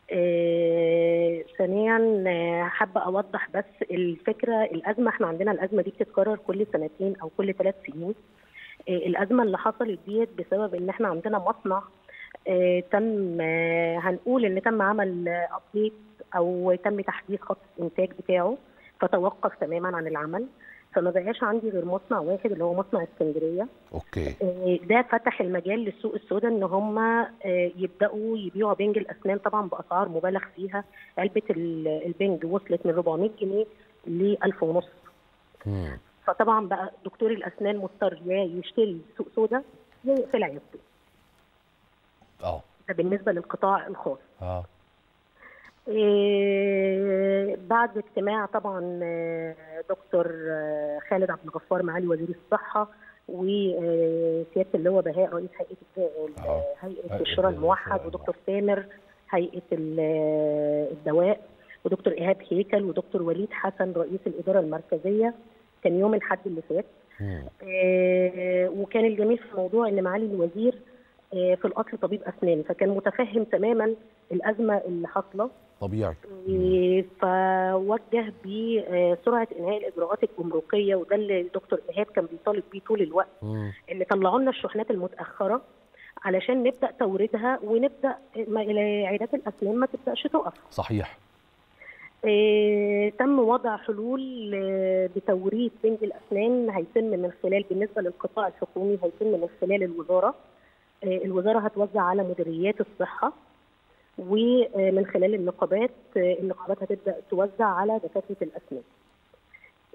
آه، ثانيا آه، حابه اوضح بس الفكره الازمه احنا عندنا الازمه دي بتتكرر كل سنتين او كل ثلاث سنين آه، الازمه اللي حصلت ديت بسبب ان احنا عندنا مصنع آه، تم آه، هنقول ان تم عمل ابديت او تم تحديث خط الانتاج بتاعه فتوقف تماما عن العمل فما بقاش عندي غير مصنع واحد اللي هو مصنع اسكندريه اوكي آه، ده فتح المجال للسوق السوداء ان هم آه، يبداوا يبيعوا بنج الاسنان طبعا باسعار مبالغ فيها علبه ال- البنج وصلت من 400 جنيه ل 1000 ونص مم. فطبعا بقى دكتور الاسنان مضطر يا يشتري سوق سوداء يا يقفل عيادته اه ده بالنسبه للقطاع الخاص اه إيه، بعد اجتماع طبعا آه، دكتور آه، خالد عبد الغفار معالي وزير الصحه وسياده اللواء بهاء رئيس هيئه الد- آه. هيئه هيئة الشراء الموحد الشراء ودكتور سامر هيئه ال- آه، الدواء ودكتور ايهاب هيكل ودكتور وليد حسن رئيس الاداره المركزيه كان يوم الاحد اللي فات مم. آه، وكان الجميل في الموضوع ان معالي الوزير آه، في الاصل طبيب اسنان فكان متفهم تماما الازمه اللي حاصله طبيعي آه، فوجه بسرعه انهاء الاجراءات الجمركيه وده اللي الدكتور ايهاب كان بيطالب بيه طول الوقت مم. ان طلعوا لنا الشحنات المتاخره علشان نبدا توريدها ونبدا ما- عيادات الاسنان ما تبداش تقف صحيح آه، تم وضع حلول آه، بتوريد بنج الاسنان هيتم من خلال بالنسبه للقطاع الحكومي هيتم من خلال الوزاره آه، الوزاره هتوزع على مديريات الصحه ومن خلال النقابات آه، النقابات هتبدا توزع على دكاتره الاسنان